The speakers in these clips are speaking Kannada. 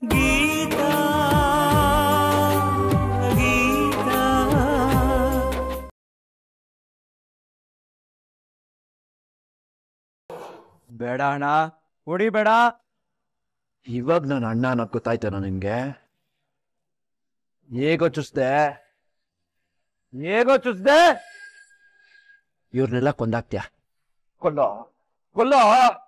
ಗೀತಾ ಗೀತಾ ಬೇಡ ಅಣ್ಣ ಹೊಡಿಬೇಡ ಇವಾಗ ನನ್ನ ಅಣ್ಣ ಅನ್ನೋದು ಗೊತ್ತಾಯ್ತೇನೋ ನಿನ್ಗೆ ಹೇಗೋ ಚುಸ್ದೆ ಹೇಗೋ ಚುಸ್ದೆ ಇವ್ರನ್ನೆಲ್ಲ ಕೊಂದಾಕ್ತ್ಯಾ ಕೊಲ್ಲೋ ಕೊಲ್ಲೋ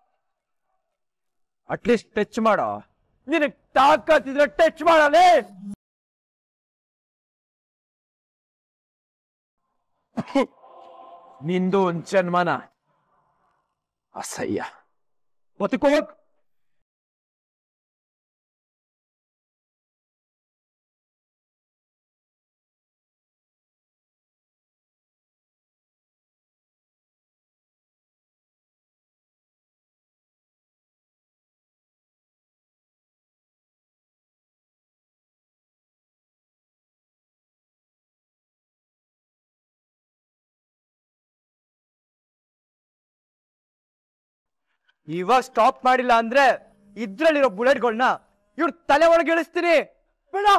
ಅಟ್ಲೀಸ್ಟ್ ಟಚ್ ಮಾಡೋ ನಿನಗ್ ತಾಕತ್ತಿದ್ರೆ ಟಚ್ ಮಾಡಲೇ ನಿಂದು ಒಂದ್ ಜನ್ಮನ ಅಸಹ್ಯ ಒತ್ಕೋಕ್ ಇವಾಗ ಸ್ಟಾಪ್ ಮಾಡಿಲ್ಲ ಅಂದ್ರೆ ಇದ್ರಲ್ಲಿರೋ ಬುಲೆಟ್ಗಳನ್ನ ಇವ್ರ ತಲೆ ಒಳಗೆ ಇಳಿಸ್ತೀನಿ ಬೇಡ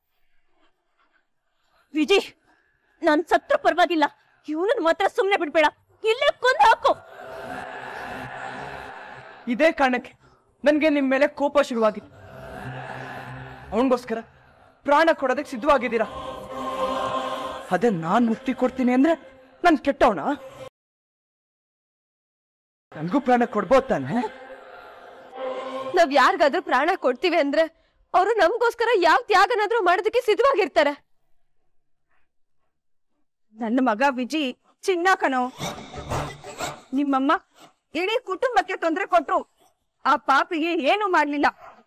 ವಿಜಯ್ ನಾನ್ ಸತ್ರ ಪರವಾಗಿಲ್ಲ ಇವನನ್ನ ಮಾತ್ರ ಸುಮ್ನೆ ಬಿಡ್ಬೇಡ ಇಲ್ಲೇ ಕೊಂದು ಹಾಕು ಇದೇ ಕಾರಣಕ್ಕೆ ನನ್ಗೆ ನಿಮ್ ಮೇಲೆ ಕೋಪ ಶುರುವಾಗಿದೆ ಅವನಿಗೋಸ್ಕರ ಪ್ರಾಣ ಕೊಡೋದಕ್ಕೆ ಸಿದ್ಧವಾಗಿದ್ದೀರಾ ಅದೇ ನಾನ್ ಮುಕ್ತಿ ಕೊಡ್ತೀನಿ ಅಂದ್ರೆ ನನ್ ಕೆಟ್ಟವನ ನನ್ಗೂ ಪ್ರಾಣ ಕೊಡ್ಬೋದ್ ತಾನೆ ನಾವ್ ಯಾರಿಗಾದ್ರೂ ಪ್ರಾಣ ಕೊಡ್ತೀವಿ ಅಂದ್ರೆ ಅವರು ನಮ್ಗೋಸ್ಕರ ಯಾವ ತ್ಯಾಗನಾದ್ರೂ ಮಾಡೋದಕ್ಕೆ ಸಿದ್ಧವಾಗಿರ್ತಾರೆ ನನ್ನ ಮಗ ವಿಜಿ ಚಿನ್ನ ಕಣೋ ನಿಮ್ಮಮ್ಮ ಇಡೀ ಕುಟುಂಬಕ್ಕೆ ತೊಂದರೆ ಕೊಟ್ರು ಆ ಪಾಪಿಗೆ ಏನು ಮಾಡ್ಲಿಲ್ಲ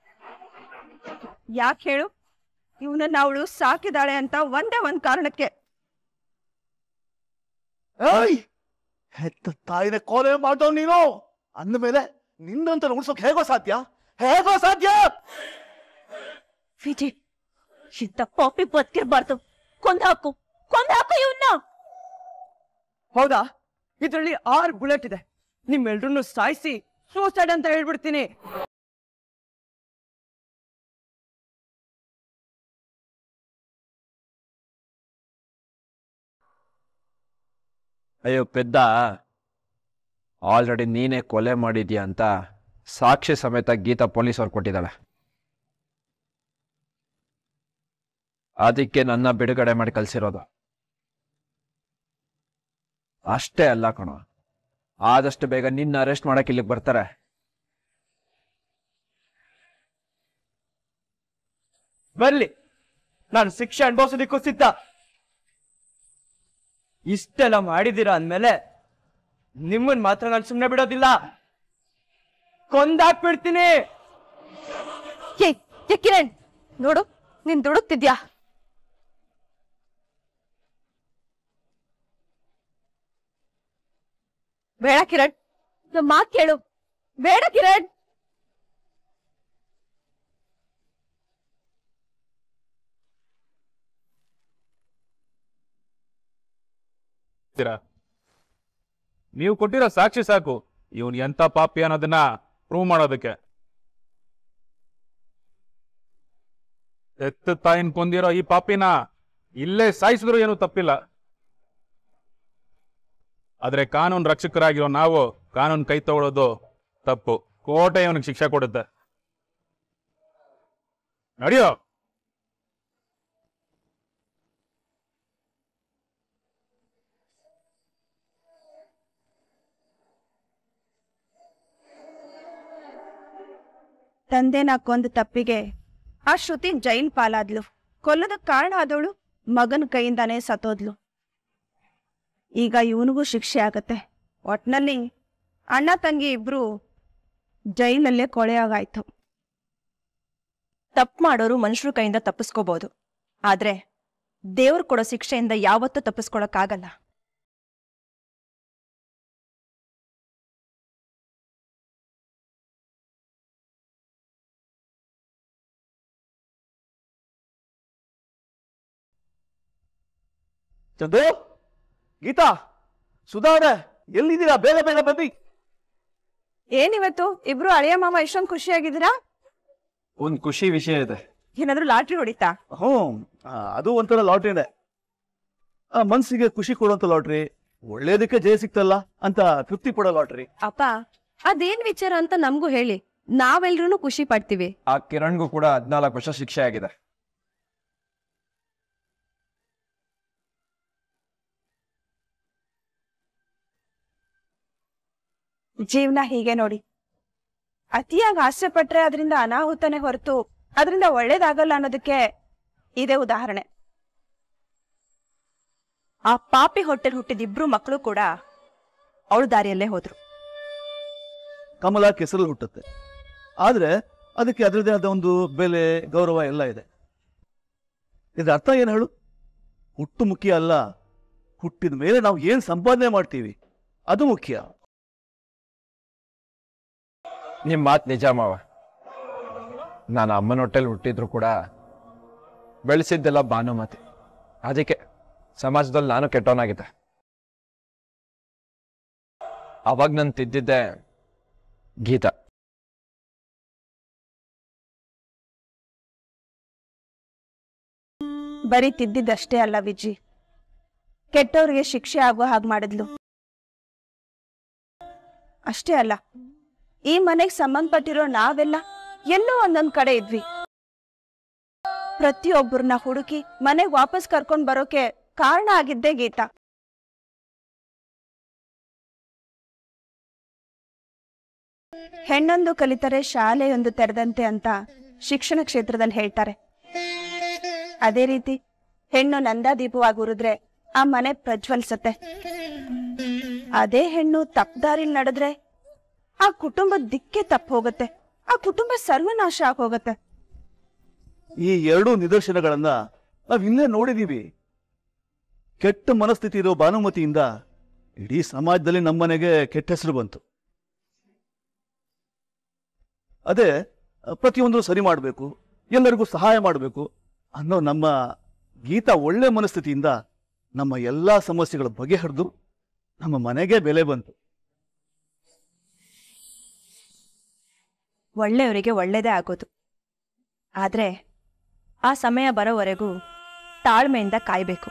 ಯಾಕೆ ಹೇಳು ಇವನನ್ನ ಅವಳು ಸಾಕಿದಾಳೆ ಅಂತ ಒಂದೇ ಒಂದ್ ಕಾರಣಕ್ಕೆ ಏಯ್ ಹೆತ್ತ ತಾಯಿನ ಕೊಲೆ ಮಾಡ್ದವ್ ನೀನು ಅಂದಮೇಲೆ ನಿನ್ನಂತ ಉಳ್ಸೋಕ್ ಹೇಗೋ ಸಾಧ್ಯ ಹೇಗೋ ಸಾಧ್ಯ ವಿಜಯ್ ಇಂಥ ಪಾಪಿ ಬದುಕಿರ್ಬಾರ್ದು ಕೊಂದ್ ಹಾಕು ಕೊಂದ್ ಹಾಕು ಇವನ್ನ ಹೌದಾ ಇದ್ರಲ್ಲಿ ಆರ್ ಬುಲೆಟ್ ಇದೆ ನಿಮ್ಮೆಲ್ರನ್ನೂ ಸಾಯಿಸಿ ಸೂಸೈಡ್ ಅಂತ ಹೇಳ್ಬಿಡ್ತೀನಿ ಅಯ್ಯೋ ಪೆದ್ದ ಆಲ್ರೆಡಿ ನೀನೇ ಕೊಲೆ ಮಾಡಿದ್ಯಾ ಅಂತ ಸಾಕ್ಷಿ ಸಮೇತ ಗೀತಾ ಪೊಲೀಸ್ ಅವ್ರು ಕೊಟ್ಟಿದ್ದಾಳೆ ಅದಕ್ಕೆ ನನ್ನ ಬಿಡುಗಡೆ ಮಾಡಿ ಕಳ್ಸಿರೋದು ಅಷ್ಟೇ ಅಲ್ಲ ಕಣೋ ಆದಷ್ಟು ಬೇಗ ನಿನ್ನ ಅರೆಸ್ಟ್ ಮಾಡಕ್ ಇಲ್ಲಿಗೆ ಬರ್ತಾರೆ ಬರ್ಲಿ ನಾನು ಶಿಕ್ಷೆ ಅನುಭವಿಸೋದಕ್ಕೂ ಸಿದ್ಧ ಇಷ್ಟೆಲ್ಲ ಮಾಡಿದ್ದೀರಾ ಅಂದ್ಮೇಲೆ ನಿಮ್ಮನ್ ಮಾತ್ರ ನಾನು ಸುಮ್ಮನೆ ಬಿಡೋದಿಲ್ಲ ಕೊಂದಾಕ್ಬಿಡ್ತೀನಿ ಏ ಏ ಕಿರಣ್ ನೋಡು ನೀನ್ ದುಡುಕ್ತಿದ್ಯಾ ಬೇಡ ಕಿರಣ್ ನಮ್ಮ ಮಾತ್ ಕೇಳು ಬೇಡ ಕಿರಣ್ ಮಾಡ್ತೀರಾ ನೀವು ಕೊಟ್ಟಿರೋ ಸಾಕ್ಷಿ ಸಾಕು ಇವನ್ ಎಂತ ಪಾಪಿ ಅನ್ನೋದನ್ನ ಪ್ರೂವ್ ಮಾಡೋದಕ್ಕೆ ಎತ್ತ ತಾಯಿನ್ ಕೊಂದಿರೋ ಈ ಪಾಪಿನ ಇಲ್ಲೇ ಸಾಯಿಸಿದ್ರು ಏನು ತಪ್ಪಿಲ್ಲ ಆದ್ರೆ ಕಾನೂನು ರಕ್ಷಕರಾಗಿರೋ ನಾವು ಕಾನೂನು ಕೈ ತಗೊಳ್ಳೋದು ತಪ್ಪು ಕೋಟೆ ಇವನಿಗೆ ಶಿಕ್ಷೆ ಕೊಡುತ್ತೆ ನಡಿಯೋ ತಂದೆನ ಕೊಂದ ತಪ್ಪಿಗೆ ಆ ಶ್ರುತಿ ಜೈಲ್ ಪಾಲಾದ್ಲು ಕೊಲ್ಲದಕ್ ಕಾರಣ ಆದವಳು ಮಗನ ಕೈಯಿಂದಾನೇ ಸತ್ತೋದ್ಲು ಈಗ ಇವನಿಗೂ ಶಿಕ್ಷೆ ಆಗತ್ತೆ ಒಟ್ನಲ್ಲಿ ಅಣ್ಣ ತಂಗಿ ಇಬ್ರು ಜೈಲಲ್ಲೇ ಕೊಳೆಯಾಗಾಯ್ತು ತಪ್ಪು ಮಾಡೋರು ಮನುಷ್ಯರ ಕೈಯಿಂದ ತಪ್ಪಿಸ್ಕೋಬಹುದು ಆದ್ರೆ ದೇವ್ರು ಕೊಡೋ ಶಿಕ್ಷೆಯಿಂದ ಯಾವತ್ತೂ ತಪ್ಪಿಸ್ಕೊಳಕ್ಕಾಗಲ್ಲ ಚಂದು ಗೀತಾ ಸುಧಾ ಅವ್ರೆ ಎಲ್ಲಿದ್ದೀರಾ ಬೇಗ ಬೇಗ ಬನ್ನಿ ಏನಿವತ್ತು ಇಬ್ರು ಅಳಿಯ ಮಾಮ ಇಷ್ಟೊಂದು ಖುಷಿಯಾಗಿದ್ದೀರಾ ಒಂದ್ ಖುಷಿ ವಿಷಯ ಇದೆ ಏನಾದ್ರೂ ಲಾಟ್ರಿ ಹೊಡಿತಾ ಹ್ಞೂ ಆ, ಅದು ಒಂಥರ ಲಾಟ್ರಿನೇ ಆ, ಮನ್ಸಿಗೆ ಖುಷಿ ಕೊಡುವಂತ ಲಾಟ್ರಿ ಒಳ್ಳೇದಕ್ಕೆ ಜಯ ಸಿಕ್ತಲ್ಲ ಅಂತ ತೃಪ್ತಿ ಪಡೋ ಲಾಟ್ರಿ ಅಪ್ಪ ಅದೇನ್ ವಿಚಾರ ಅಂತ ನಮ್ಗೂ ಹೇಳಿ ನಾವೆಲ್ರೂ ಖುಷಿ ಪಡ್ತೀವಿ ಆ ಕಿರಣ್ಗೂ ಕೂಡ ಹದ್ನಾಲ್ಕು ವರ್ಷ ಶಿಕ್ಷೆ ಆಗಿದೆ ಜೀವನ ಹೀಗೆ ನೋಡಿ ಅತಿಯಾಗಿ ಆಸೆ ಪಟ್ರೆ ಅದರಿಂದ ಅನಾಹುತನೇ ಹೊರತು ಅದರಿಂದ ಒಳ್ಳೇದಾಗಲ್ಲ ಅನ್ನೋದಕ್ಕೆ ಇದೇ ಉದಾಹರಣೆ ಆ ಪಾಪಿ ಹೊಟ್ಟೆಲ್ ಹುಟ್ಟಿದ ಇಬ್ರು ಮಕ್ಕಳು ಕೂಡ ಅವಳ ದಾರಿಯಲ್ಲೇ ಹೋದ್ರು ಕಮಲ ಕೆಸರಲ್ಲಿ ಹುಟ್ಟುತ್ತೆ ಆದ್ರೆ ಅದಕ್ಕೆ ಅದರದೇ ಆದ ಒಂದು ಬೆಲೆ ಗೌರವ ಎಲ್ಲ ಇದೆ ಇದ್ರ ಅರ್ಥ ಏನು ಹೇಳು ಹುಟ್ಟು ಮುಖ್ಯ ಅಲ್ಲ ಹುಟ್ಟಿದ ಮೇಲೆ ನಾವು ಏನ್ ಸಂಪಾದನೆ ಮಾಡ್ತೀವಿ ಅದು ಮುಖ್ಯ ನಿಮ್ ಮಾತ್ ನಿಜ ಮಾವ ನಾನು ಅಮ್ಮನ ಹೊಟ್ಟೆಲ್ ಹುಟ್ಟಿದ್ರು ಕೂಡ ಬೆಳೆಸಿದ್ದೆಲ್ಲ ಭಾನುಮತಿ ಅದಕ್ಕೆ ಸಮಾಜದಲ್ಲಿ ನಾನು ಕೆಟ್ಟವನಾಗಿದ್ದೆ ಅವಾಗ ನಾನು ತಿದ್ದಿದ್ದೆ ಗೀತಾ ಬರೀ ತಿದ್ದಿದ್ದಷ್ಟೇ ಅಲ್ಲ ವಿಜಿ ಕೆಟ್ಟವ್ರಿಗೆ ಶಿಕ್ಷೆ ಆಗೋ ಹಾಗೆ ಮಾಡಿದ್ಲು ಅಷ್ಟೇ ಅಲ್ಲ ಈ ಮನೆಗೆ ಸಂಬಂಧಪಟ್ಟಿರೋ ನಾವೆಲ್ಲ ಎಲ್ಲೋ ಒಂದೊಂದ್ ಕಡೆ ಇದ್ವಿ ಪ್ರತಿಯೊಬ್ಬರನ್ನ ಹುಡುಕಿ ಮನೆಗ್ ವಾಪಸ್ ಕರ್ಕೊಂಡ್ ಬರೋಕೆ ಕಾರಣ ಆಗಿದ್ದೇ ಗೀತಾ ಹೆಣ್ಣೊಂದು ಕಲಿತರೆ ಶಾಲೆಯೊಂದು ತೆರೆದಂತೆ ಅಂತ ಶಿಕ್ಷಣ ಕ್ಷೇತ್ರದಲ್ಲಿ ಹೇಳ್ತಾರೆ ಅದೇ ರೀತಿ ಹೆಣ್ಣು ನಂದಾದೀಪವಾಗಿ ಉರಿದ್ರೆ ಆ ಮನೆ ಪ್ರಜ್ವಲಿಸತ್ತೆ ಅದೇ ಹೆಣ್ಣು ತಪ್ಪದಾರಿಲ್ ನಡೆದ್ರೆ ಆ ಕುಟುಂಬದ ದಿಕ್ಕೆ ತಪ್ಪು ಹೋಗುತ್ತೆ ಆ ಕುಟುಂಬ ಸರ್ವನಾಶ ಆಗ್ ಹೋಗುತ್ತೆ ಈ ಎರಡೂ ನಿದರ್ಶನಗಳನ್ನ ನಾವ್ ಹಿಂದೆ ನೋಡಿದೀವಿ ಕೆಟ್ಟ ಮನಸ್ಥಿತಿ ಇರೋ ಭಾನುಮತಿಯಿಂದ ಇಡೀ ಸಮಾಜದಲ್ಲಿ ನಮ್ಮನೆಗೆ ಕೆಟ್ಟ ಹೆಸರು ಬಂತು ಅದೇ ಪ್ರತಿಯೊಂದು ಸರಿ ಮಾಡಬೇಕು ಎಲ್ಲರಿಗೂ ಸಹಾಯ ಮಾಡಬೇಕು ಅನ್ನೋ ನಮ್ಮ ಗೀತಾ ಒಳ್ಳೆ ಮನಸ್ಥಿತಿಯಿಂದ ನಮ್ಮ ಎಲ್ಲಾ ಸಮಸ್ಯೆಗಳ ಬಗೆಹರಿದು ನಮ್ಮ ಮನೆಗೆ ಬೆಲೆ ಬಂತು ಒಳ್ಳೆಯವರಿಗೆ ಒಳ್ಳೇದೇ ಆಗೋದು ಆದ್ರೆ ಆ ಸಮಯ ಬರೋವರೆಗೂ ತಾಳ್ಮೆಯಿಂದ ಕಾಯ್ಬೇಕು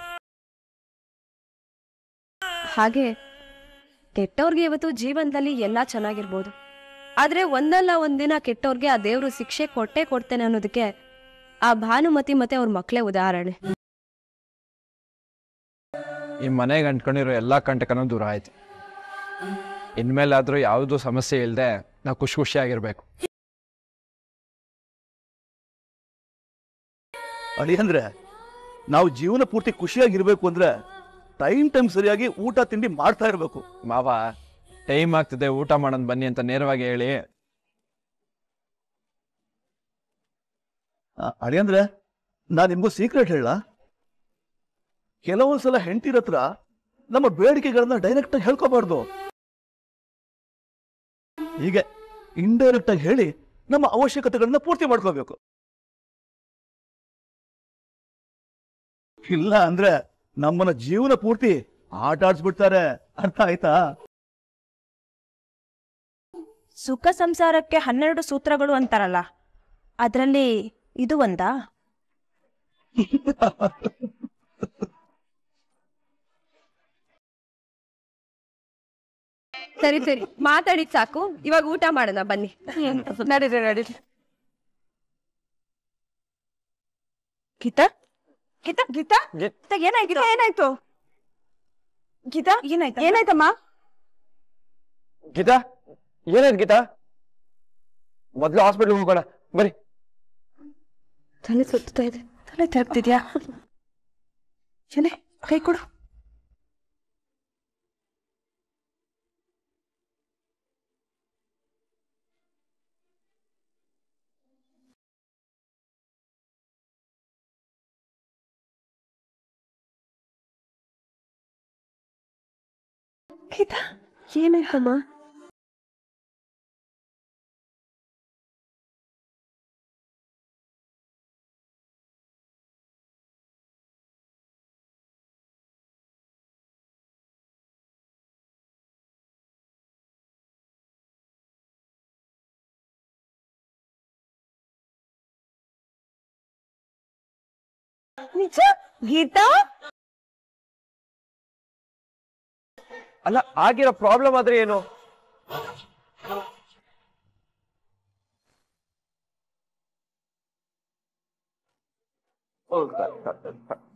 ಹಾಗೆ ಕೆಟ್ಟವ್ರಿಗೆ ಇವತ್ತು ಜೀವನದಲ್ಲಿ ಎಲ್ಲಾ ಚೆನ್ನಾಗಿರ್ಬೋದು ಆದ್ರೆ ಒಂದಲ್ಲ ಒಂದಿನ ಕೆಟ್ಟವ್ರಿಗೆ ಆ ದೇವ್ರು ಶಿಕ್ಷೆ ಕೊಟ್ಟೆ ಕೊಡ್ತೇನೆ ಅನ್ನೋದಕ್ಕೆ ಆ ಭಾನುಮತಿ ಮತ್ತೆ ಅವ್ರ ಮಕ್ಕಳೇ ಉದಾಹರಣೆ ಈ ಮನೆಗೆ ಅಂಟ್ಕೊಂಡಿರೋ ಎಲ್ಲಾ ಕಂಟಕನೂ ದೂರ ಆಯ್ತು ಇನ್ಮೇಲಾದ್ರೂ ಯಾವುದೂ ಸಮಸ್ಯೆ ಇಲ್ಲದೆ ನಾವು ಖುಷಿ ಖುಷಿಯಾಗಿರ್ಬೇಕು ಅಳಿ ಅಂದ್ರೆ ನಾವು ಜೀವನ ಪೂರ್ತಿ ಖುಷಿಯಾಗಿರ್ಬೇಕು ಅಂದ್ರೆ ಟೈಮ್ ಟೈಮ್ ಸರಿಯಾಗಿ ಊಟ ತಿಂಡಿ ಮಾಡ್ತಾ ಇರಬೇಕು ಮಾವ ಟೈಮ್ ಆಗ್ತಿದೆ ಊಟ ಮಾಡೋಣ ಬನ್ನಿ ಅಂತ ನೇರವಾಗಿ ಹೇಳಿ ಅಳಿ ಅಂದ್ರೆ ನಾನ್ ನಿಮ್ಗೂ ಸೀಕ್ರೆಟ್ ಹೇಳ ಕೆಲವೊಂದ್ಸಲ ಹೆಂಡತಿರ ಹತ್ರ ನಮ್ಮ ಬೇಡಿಕೆಗಳನ್ನ ಡೈರೆಕ್ಟ್ ಆಗಿ ಹೇಳ್ಕೋಬಾರ್ದು ಹೀಗೆ ಇಂಡೈರೆಕ್ಟ್ ಆಗಿ ಹೇಳಿ ನಮ್ಮ ಅವಶ್ಯಕತೆಗಳನ್ನ ಪೂರ್ತಿ ಮಾಡ್ಕೋಬೇಕು ಇಲ್ಲ ಅಂದ್ರೆ ನಮ್ಮನ್ನ ಜೀವನ ಪೂರ್ತಿ ಆಟ ಆಡ್ಸ್ಬಿಡ್ತಾರೆ ಅರ್ಥ ಆಯ್ತಾ ಸುಖ ಸಂಸಾರಕ್ಕೆ ಹನ್ನೆರಡು ಸೂತ್ರಗಳು ಅಂತಾರಲ್ಲ ಅದ್ರಲ್ಲಿ ಇದು ಒಂದಾ ಸರಿ ಸರಿ ಮಾತಾಡಿದ್ ಸಾಕು ಇವಾಗ ಊಟ ಮಾಡೋಣ ಬನ್ನಿ ನಡೀರಿ ನಡೀರಿ ಗೀತಾ ಗೀತಾ ಗೀತಾ ಗೀತಾ ಏನಾಯ್ತು ಗೀತಾ ಏನಾಯ್ತು ಗೀತಾ ಏನಾಯ್ತು ಏನಾಯ್ತಮ್ಮ ಗೀತಾ ಏನಾಯ್ತು ಗೀತಾ ಮೊದ್ಲು ಹಾಸ್ಪಿಟ್ಲ್ ಹೋಗೋಣ ಬರೀ ತಲೆ ಸುತ್ತಾ ಇದೆ ತಲೆ ತಿರುಗ್ತಿದ್ಯಾ ಏನೇ ಕೈ ಕೊಡು ಗೀತಾ ಏನಾಯ್ತಮ್ಮ ನಿಜ ಗೀತಾ ಅಲ್ಲ ಆಗಿರೋ ಪ್ರಾಬ್ಲಮ್ ಆದ್ರೆ ಏನು ಓ, ಕ- ಕ- ಕ-